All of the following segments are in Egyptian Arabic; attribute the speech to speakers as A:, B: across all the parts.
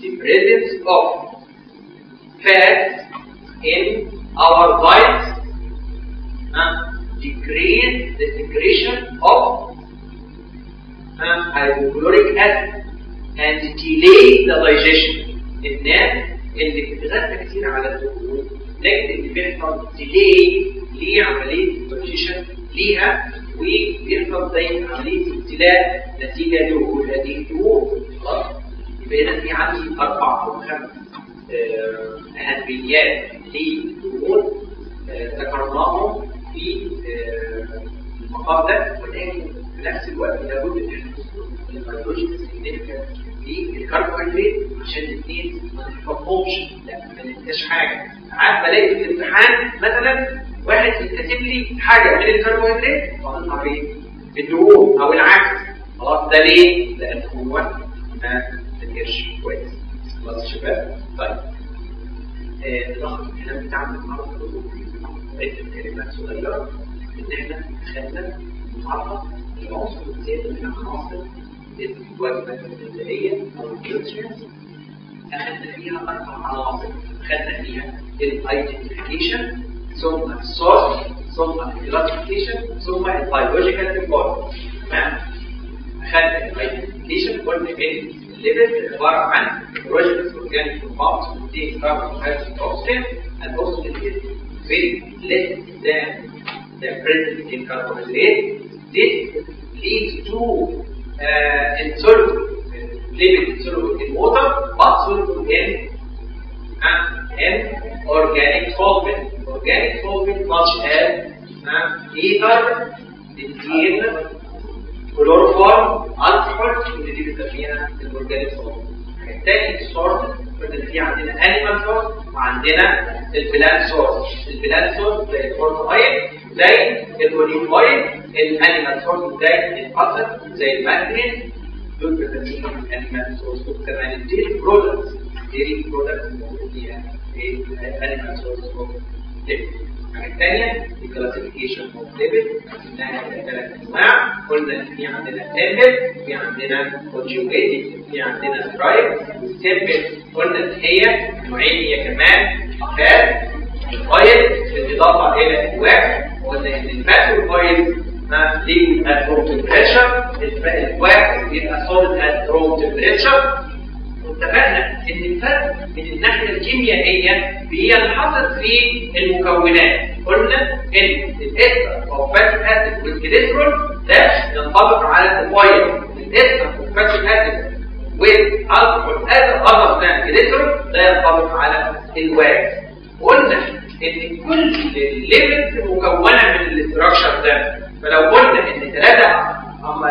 A: the presence of fats in our diet uh, decrease the secretion of uh, hypochloric acid and delay the digestion الناس اللي بتتغذى كتير على الدهون نجد ان بيحصل ديلي لعمليه الدايجيشن ليها وبيحصل زي عمليه ابتلاء نتيجه لوجود هذه الدهون خلاص يبقى هنا في عندي اربع او خمس آه، اهميات للدهون آه، ذكرناهم في آه، المقام ده ولكن في نفس الوقت لابد ان احنا نذكر البيولوجيكال سيجنيفيكانس للكربوهيدرات عشان الاثنين ما نحفظهمش لا ما ننساش حاجه ساعات بلاقي في الامتحان مثلا واحد يكتب لي حاجه من الكربوهيدرات وأطلع فين؟ الدهون او العكس خلاص ده ليه؟ لان هو ما ذاكرش كويس خلاص يا شباب؟ طيب آه، نلخص الكلام بتاعنا النهارده عدة كلمات صغيرة إن إحنا خدنا محافظة العنصر الثاني من العناصر الوجبة الغذائية أو النيوترينز أخذنا فيها أربع عناصر أخذنا فيها الايدنتيفيكيشن ثم السورس ثم الكلاسيفيكيشن ثم البيولوجيكال امبورتنس تمام أخذنا الايدنتيفيكيشن قلنا إن الليبل عبارة عن heterogeneous organic compounds containing carbohydrates and oxygen and also it is very less than the present in carbohydrate. This leads to uh, insoluble lipid insoluble in water but soluble in uh, in organic solvent. Organic solvent such as uh, ether, benzene, كلوروفورم الكحول اللي دي بنسميها الاورجانيك سولفنت الثاني السورس قلنا في عندنا انيمال سورس وعندنا البلان سورس البلان سورس زي الفورت اويل زي الاوليف اويل الانيمال سورس زي البصل زي المانجرين دول بنسميهم الانيمال سورس وكمان الديري برودكتس الديري برودكتس موجود فيها الانيمال سورس اوف الحاجه الثانيه الكلاسيفيكيشن اوف ليبل قلناها ثلاث انواع قلنا ان في عندنا سيمبل في عندنا كونجوجيتد في عندنا سترايب والسيمبل قلنا ان هي نوعين هي كمان فات الاويل بالاضافه الى الواكس قلنا ان الفات والاويل ما ليه at room temperature الواكس بيبقى solid at room temperature واتفقنا ان الفرق من الناحيه الكيميائيه هي اللي حصل في المكونات قلنا ان الاستر او فاتي اسيد والجليسرول ده ينطبق على الاويل الاستر والفاتي اسيد والالكحول اسيد اذر ذان جليسرول ده ينطبق على الواكس قلنا ان كل الليفلز مكونه من الاستراكشر ده فلو قلنا ان ثلاثه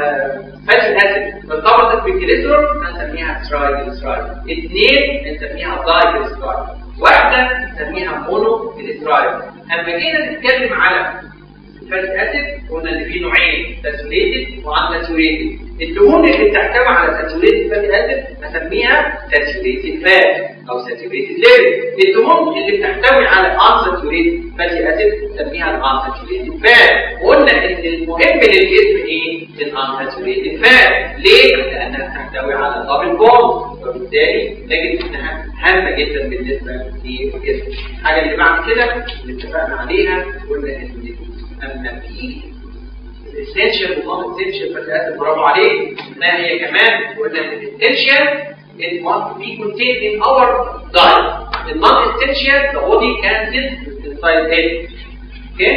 A: فاتي اسيد مرتبطه بالجليسرول هنسميها ترايجليسرايد اثنين هنسميها دايجليسرايد واحده نسميها مونو جليسرايد اما جينا نتكلم على الفاتي اسيد قلنا ان في نوعين ساتوريتد وان ساتوريتد الدهون اللي بتحتوي على ساتوريتد فاتي اسيد هسميها ساتوريتد فات او ساتوريتد ليفل الدهون اللي بتحتوي على ان ساتوريتد فاتي اسيد نسميها الان ساتوريتد فات وقلنا ان المهم للجسم ايه الان ساتوريتد فات ليه لانها تحتوي على دبل بوند وبالتالي نجد انها هامه جدا بالنسبه للجسم الحاجه اللي بعد كده اللي اتفقنا عليها قلنا ان اما في الاسينشال والنون اسينشال فاتي اسيد برافو عليك ما هي كمان قلنا ان الاسينشال it must be contained in our diet. The non-essential, the body can sit inside it. Okay?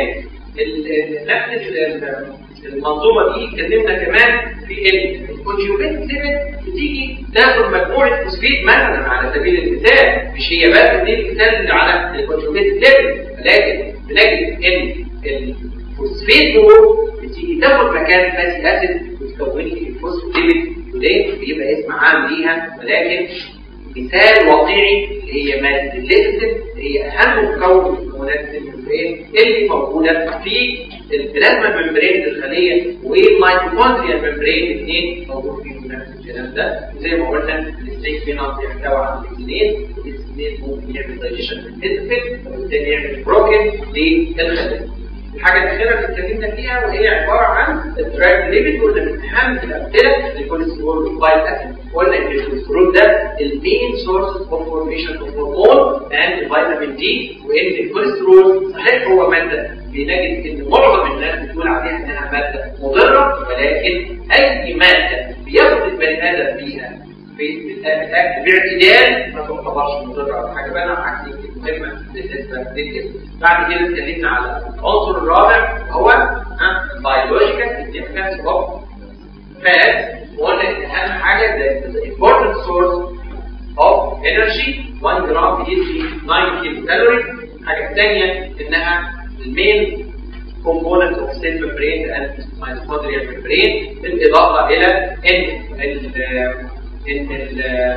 A: نفس المنظومة دي اتكلمنا كمان في الكونجوجيت ليفل بتيجي تاخد مجموعة فوسفيت مثلا على سبيل المثال مش هي بس دي المثال اللي على الكونجوجيت ليفل ولكن بنجد ان الفوسفيت دول بتيجي تاخد مكان فاتي اسيد وتكون لي الفوسفوليبيد وليه بيبقى اسم عام ليها ولكن مثال واقعي اللي هي ماده الليكتين هي اهم مكون من مكونات الممبرين اللي موجوده في البلازما ممبرين الخليه والميتوكوندريا ممبرين الاثنين موجود فيهم نفس الكلام ده وزي ما قلنا الستيك فينال بيحتوي على الاثنين والاثنين ممكن يعمل دايجيشن للفيزيكال وبالتالي يعمل بروكن للخليه الحاجة الأخيرة اللي اتكلمنا فيها وهي عبارة عن الدرايف ليبيد قلنا من أهم الأمثلة الكوليسترول والفايت أسيد قلنا إن الكوليسترول ده المين سورس sources of formation of hormone and vitamin D وان الكوليسترول صحيح هو ماده بنجد ان معظم الناس بتقول عليها انها ماده مضره ولكن اي ماده بياخد البني ادم بيها في الاكل باعتدال ما تعتبرش مضره او حاجه بقى عكس يمكن مهمه بالنسبه للجسم بعد كده اتكلمنا على العنصر الرابع هو biological significance of fat وقلنا ان اهم حاجه ده important source of energy 1 جرام بيدي 9 كيلو كالوري الحاجه الثانيه انها المين component of cell membrane and mitochondrial membrane بالاضافه الى ان ال ان ال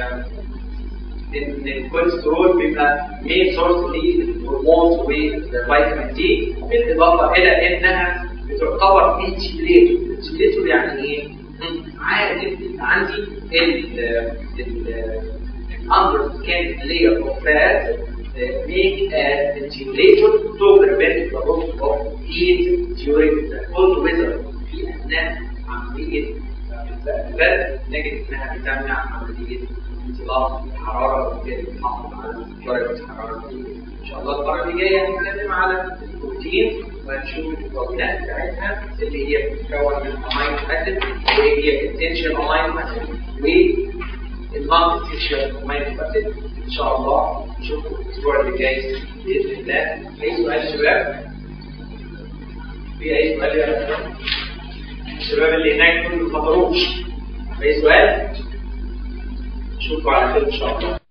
A: ان الكوليسترول بيبقى مين سورس للهرمونز والفيتامين دي بالاضافه الى انها بتعتبر انتجريتور انتجريتور يعني ايه؟ عارف عندي ال ال under skin layer of fat uh, make an integrator to prevent the loss of heat during the cold weather في اثناء عمليه البرد نجد انها بتمنع عمليه انطلاق الحراره وبالتالي بتحافظ على درجه الحراره ان شاء الله المره اللي جايه هنتكلم على البروتين وهنشوف المكونات بتاعتها اللي هي بتتكون من امينو اسيد اللي هي التنشن امينو اسيد والنون تنشن امينو اسيد ان شاء الله نشوفكم الاسبوع اللي جاي باذن الله اي سؤال شباب في اي سؤال يا شباب الشباب اللي هناك دول ما حضروش اي سؤال نشوفكم على خير ان شاء الله